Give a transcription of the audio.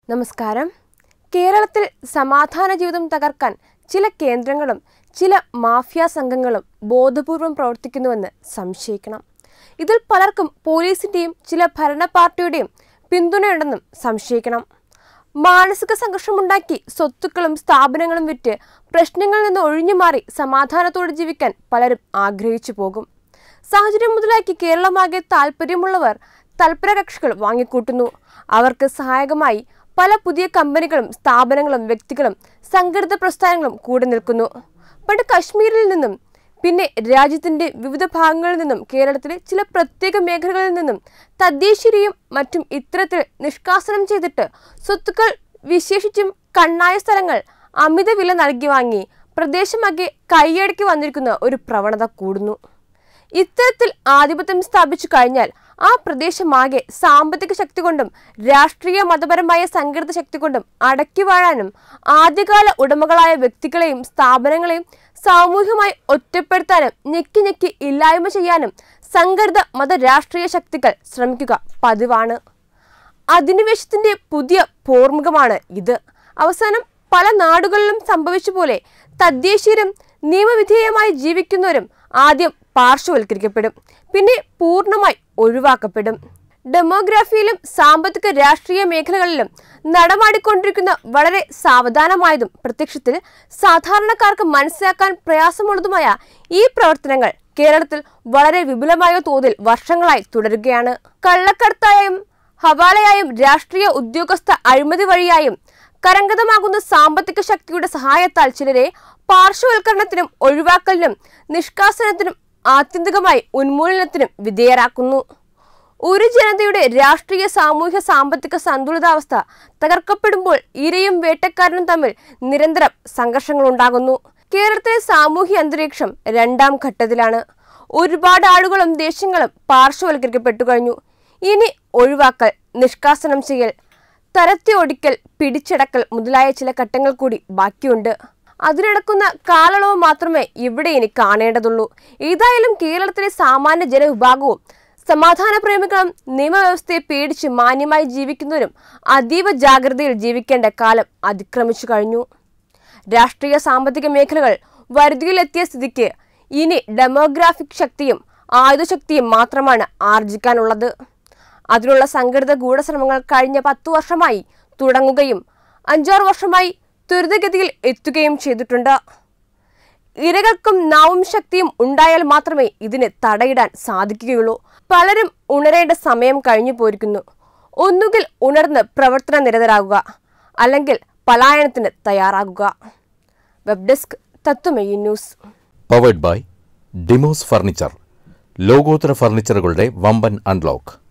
നമസ്കാരം കേരളത്തിൽ സമാധാന ജീവിതം തകർക്കാൻ ചില കേന്ദ്രങ്ങളും ചില മാഫിയ സംഘങ്ങളും ബോധപൂർവം പ്രവർത്തിക്കുന്നുവെന്ന് സംശയിക്കണം ഇതിൽ പലർക്കും പോലീസിന്റെയും ചില ഭരണ പാർട്ടിയുടെയും പിന്തുണയുണ്ടെന്നും സംശയിക്കണം മാനസിക സംഘർഷമുണ്ടാക്കി സ്വത്തുക്കളും സ്ഥാപനങ്ങളും വിറ്റ് പ്രശ്നങ്ങളിൽ നിന്ന് ഒഴിഞ്ഞു മാറി സമാധാനത്തോടെ ജീവിക്കാൻ പലരും ആഗ്രഹിച്ചു പോകും സാഹചര്യം മുതലാക്കി കേരളമാകെ താല്പര്യമുള്ളവർ തൽപര കക്ഷികൾ വാങ്ങിക്കൂട്ടുന്നു അവർക്ക് സഹായകമായി പല പുതിയ കമ്പനികളും സ്ഥാപനങ്ങളും വ്യക്തികളും സംഘടിത പ്രസ്ഥാനങ്ങളും കൂടെ നിൽക്കുന്നു പണ്ട് കശ്മീരിൽ നിന്നും പിന്നെ രാജ്യത്തിന്റെ വിവിധ ഭാഗങ്ങളിൽ നിന്നും കേരളത്തിലെ ചില പ്രത്യേക മേഖലകളിൽ നിന്നും തദ്ദേശീയരെയും മറ്റും ഇത്തരത്തിൽ നിഷ്കാസനം ചെയ്തിട്ട് സ്വത്തുക്കൾ വിശേഷിച്ചും കണ്ണായ സ്ഥലങ്ങൾ അമിത വില നൽകി വാങ്ങി പ്രദേശമാകെ കൈയടക്കി വന്നിരിക്കുന്ന ഒരു പ്രവണത കൂടുന്നു ഇത്തരത്തിൽ ആധിപത്യം സ്ഥാപിച്ചു കഴിഞ്ഞാൽ ആ പ്രദേശമാകെ സാമ്പത്തിക ശക്തി കൊണ്ടും രാഷ്ട്രീയ മതപരമായ സംഘടിത ശക്തി കൊണ്ടും അടക്കി വാഴാനും ആദ്യകാല ഉടമകളായ വ്യക്തികളെയും സ്ഥാപനങ്ങളെയും സാമൂഹികമായി ഒറ്റപ്പെടുത്താനും ഞെക്കി ഞെക്കി ഇല്ലായ്മ ചെയ്യാനും സംഘടിത മത രാഷ്ട്രീയ ശക്തികൾ ശ്രമിക്കുക പതിവാണ് അധിനിവേശത്തിന്റെ പുതിയ പോർമുഖമാണ് ഇത് അവസാനം പല നാടുകളിലും സംഭവിച്ച പോലെ തദ്ദേശീയരും നിയമവിധേയമായി ജീവിക്കുന്നവരും ആദ്യം പാർശ്വവൽക്കരിക്കപ്പെടും പിന്നെ പൂർണ്ണമായി ഒഴിവാക്കപ്പെടും ഡെമോഗ്രാഫിയിലും സാമ്പത്തിക രാഷ്ട്രീയ മേഖലകളിലും നടമാടിക്കൊണ്ടിരിക്കുന്ന വളരെ സാവധാനമായതും പ്രത്യക്ഷത്തിൽ സാധാരണക്കാർക്ക് മനസ്സിലാക്കാൻ പ്രയാസമുള്ളതുമായ ഈ പ്രവർത്തനങ്ങൾ കേരളത്തിൽ വളരെ വിപുലമായ തോതിൽ വർഷങ്ങളായി തുടരുകയാണ് കള്ളക്കടത്തായും ഹവാലയായും രാഷ്ട്രീയ ഉദ്യോഗസ്ഥ അഴിമതി വഴിയായും കരംഗതമാകുന്ന സാമ്പത്തിക ശക്തിയുടെ സഹായത്താൽ ചിലരെ പാർശ്വവൽക്കരണത്തിനും ഒഴിവാക്കലിനും നിഷ്കാസനത്തിനും ആത്യന്തികമായി ഉന്മൂലനത്തിനും വിധേയരാക്കുന്നു ഒരു ജനതയുടെ രാഷ്ട്രീയ സാമൂഹ്യ സാമ്പത്തിക സന്തുലിതാവസ്ഥ തകർക്കപ്പെടുമ്പോൾ ഇരയും വേട്ടക്കാരനും തമ്മിൽ നിരന്തരം സംഘർഷങ്ങൾ ഉണ്ടാകുന്നു കേരളത്തിലെ സാമൂഹ്യ അന്തരീക്ഷം രണ്ടാം ഘട്ടത്തിലാണ് ഒരുപാട് ആളുകളും ദേശങ്ങളും പാർശ്വവൽക്കരിക്കപ്പെട്ടു കഴിഞ്ഞു ഇനി ഒഴിവാക്കൽ നിഷ്കാസനം ചെയ്യൽ തരത്തി ഒടിക്കൽ പിടിച്ചടക്കൽ മുതലായ ചില ഘട്ടങ്ങൾ കൂടി ബാക്കിയുണ്ട് അതിനടക്കുന്ന കാലയളവ് മാത്രമേ ഇവിടെ ഇനി കാണേണ്ടതുള്ളൂ ഏതായാലും കേരളത്തിലെ സാമാന്യ ജനവിഭാഗവും സമാധാന പ്രേമികളും നിയമവ്യവസ്ഥയെ പേടിച്ച് മാന്യമായി ജീവിക്കുന്നവരും അതീവ ജാഗ്രതയിൽ ജീവിക്കേണ്ട കാലം അതിക്രമിച്ചു കഴിഞ്ഞു രാഷ്ട്രീയ സാമ്പത്തിക മേഖലകൾ വരുതിയിലെത്തിയ സ്ഥിതിക്ക് ഇനി ഡെമോഗ്രാഫിക് ശക്തിയും ആയുധശക്തിയും മാത്രമാണ് ആർജിക്കാനുള്ളത് അതിനുള്ള സംഘടിത ഗൂഢശ്രമങ്ങൾ കഴിഞ്ഞ പത്തു വർഷമായി തുടങ്ങുകയും അഞ്ചാറ് വർഷമായി ത്വരിതഗതിയിൽ എത്തുകയും ചെയ്തിട്ടുണ്ട് ഇരകൾക്കും നാവും ശക്തിയും ഉണ്ടായാൽ മാത്രമേ ഇതിന് തടയിടാൻ സാധിക്കുകയുള്ളൂ പലരും ഉണരേണ്ട സമയം കഴിഞ്ഞു പോയിരിക്കുന്നു ഒന്നുകിൽ ഉണർന്ന് പ്രവർത്തന നിരതരാകുക അല്ലെങ്കിൽ പലായനത്തിന് തയ്യാറാകുക web desk Tatwamayi news powered by Demos furniture ലോകോത്തര ഫർണിച്ചറുകളുടെ വമ്പൻ അൺലോക്ക്